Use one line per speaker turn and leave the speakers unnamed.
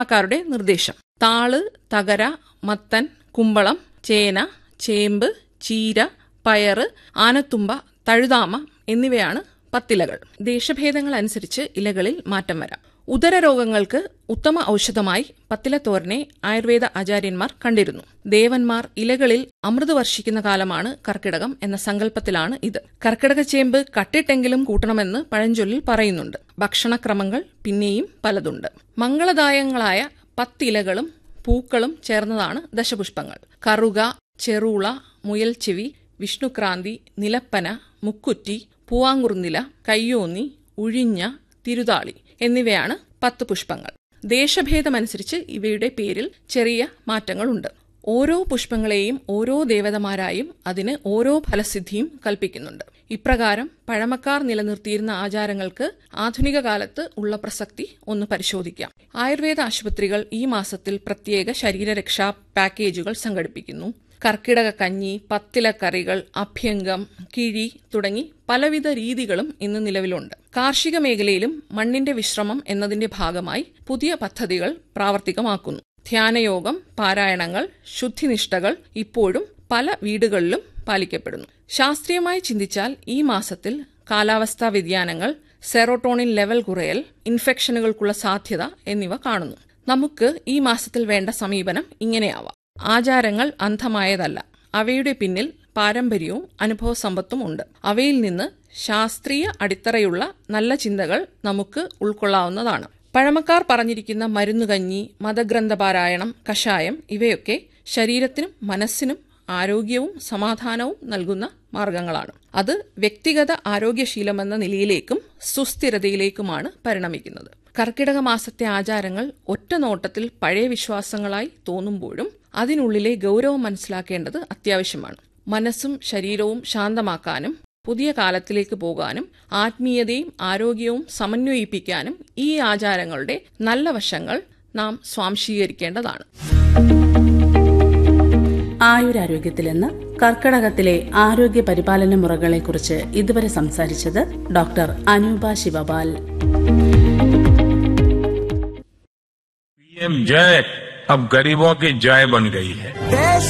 ക്കാരുടെ നിർദ്ദേശം താള് തകര മത്തൻ കുമ്പളം ചേന ചേമ്പ് ചീര പയറ് ആനത്തുമ്പ തഴുതാമ എന്നിവയാണ് പത്തിലകൾ ദേശഭേദങ്ങൾ അനുസരിച്ച് ഇലകളിൽ മാറ്റം വരാം ഉദരരോഗങ്ങൾക്ക് ഉത്തമ ഔഷധമായി പത്തിലത്തോരനെ ആയുർവേദ ആചാര്യന്മാർ കണ്ടിരുന്നു ദേവന്മാർ ഇലകളിൽ അമൃത് വർഷിക്കുന്ന കാലമാണ് കർക്കിടകം എന്ന സങ്കല്പത്തിലാണ് ഇത് കർക്കിടക ചേമ്പ് കട്ടിട്ടെങ്കിലും കൂട്ടണമെന്ന് പഴഞ്ചൊല്ലിൽ പറയുന്നുണ്ട് ഭക്ഷണക്രമങ്ങൾ പിന്നെയും പലതുണ്ട് മംഗളദായകങ്ങളായ പത്തിലകളും പൂക്കളും ചേർന്നതാണ് ദശപുഷ്പങ്ങൾ കറുക ചെറുള മുയൽച്ചെവി വിഷ്ണുക്രാന്തി നിലപ്പന മുക്കുറ്റി പൂവാങ്കുറുന്നില കയ്യോന്നി ഉഴിഞ്ഞ തിരുതാളി എന്നിവയാണ് പത്ത് പുഷ്പങ്ങൾ ദേശഭേദമനുസരിച്ച് ഇവയുടെ പേരിൽ ചെറിയ മാറ്റങ്ങളുണ്ട് ഓരോ പുഷ്പങ്ങളെയും ഓരോ ദേവതമാരായും അതിന് ഓരോ ഫലസിദ്ധിയും കൽപ്പിക്കുന്നുണ്ട് ഇപ്രകാരം പഴമക്കാർ നിലനിർത്തിയിരുന്ന ആചാരങ്ങൾക്ക് ആധുനിക കാലത്ത് ഉള്ള പ്രസക്തി ഒന്ന് പരിശോധിക്കാം ആയുർവേദ ആശുപത്രികൾ ഈ മാസത്തിൽ പ്രത്യേക ശരീരരക്ഷാ പാക്കേജുകൾ സംഘടിപ്പിക്കുന്നു കർക്കിടക കഞ്ഞി പത്തിലക്കറികൾ അഭ്യംഗം കിഴി തുടങ്ങി പലവിധ രീതികളും ഇന്ന് നിലവിലുണ്ട് കാർഷിക മേഖലയിലും മണ്ണിന്റെ വിശ്രമം എന്നതിന്റെ ഭാഗമായി പുതിയ പദ്ധതികൾ പ്രാവർത്തികമാക്കുന്നു ധ്യാനയോഗം പാരായണങ്ങൾ ശുദ്ധിനിഷ്ഠകൾ ഇപ്പോഴും പല വീടുകളിലും പാലിക്കപ്പെടുന്നു ശാസ്ത്രീയമായി ചിന്തിച്ചാൽ ഈ മാസത്തിൽ കാലാവസ്ഥാ വ്യതിയാനങ്ങൾ സെറോട്ടോണിൻ ലെവൽ കുറയൽ ഇൻഫെക്ഷനുകൾക്കുള്ള സാധ്യത എന്നിവ കാണുന്നു നമുക്ക് ഈ മാസത്തിൽ വേണ്ട സമീപനം ഇങ്ങനെയാവാം ആചാരങ്ങൾ അന്ധമായതല്ല അവയുടെ പിന്നിൽ പാരമ്പര്യവും അനുഭവസമ്പത്തും ഉണ്ട് അവയിൽ നിന്ന് ശാസ്ത്രീയ അടിത്തറയുള്ള നല്ല ചിന്തകൾ നമുക്ക് ഉൾക്കൊള്ളാവുന്നതാണ് പഴമക്കാർ പറഞ്ഞിരിക്കുന്ന മരുന്നുകഞ്ഞി മതഗ്രന്ഥപാരായണം കഷായം ഇവയൊക്കെ ശരീരത്തിനും മനസ്സിനും ആരോഗ്യവും സമാധാനവും നൽകുന്ന മാർഗങ്ങളാണ് അത് വ്യക്തിഗത ആരോഗ്യശീലമെന്ന നിലയിലേക്കും സുസ്ഥിരതയിലേക്കുമാണ് പരിണമിക്കുന്നത് കർക്കിടക മാസത്തെ ആചാരങ്ങൾ ഒറ്റ നോട്ടത്തിൽ പഴയ വിശ്വാസങ്ങളായി തോന്നുമ്പോഴും അതിനുള്ളിലെ ഗൗരവം മനസ്സിലാക്കേണ്ടത് അത്യാവശ്യമാണ് മനസ്സും ശരീരവും ശാന്തമാക്കാനും പുതിയ കാലത്തിലേക്ക് പോകാനും ആത്മീയതയും ആരോഗ്യവും സമന്വയിപ്പിക്കാനും ഈ ആചാരങ്ങളുടെ നല്ല വശങ്ങൾ നാം സ്വാംശീകരിക്കേണ്ടതാണ്
ആയുരാരോഗ്യത്തിലെന്ന് കർക്കടകത്തിലെ ആരോഗ്യ പരിപാലന മുറകളെക്കുറിച്ച് ഇതുവരെ സംസാരിച്ചത് ഡോക്ടർ അനൂപ ശിവപാൽ
पीएम जय अब गरीबों की जय बन गई है
देश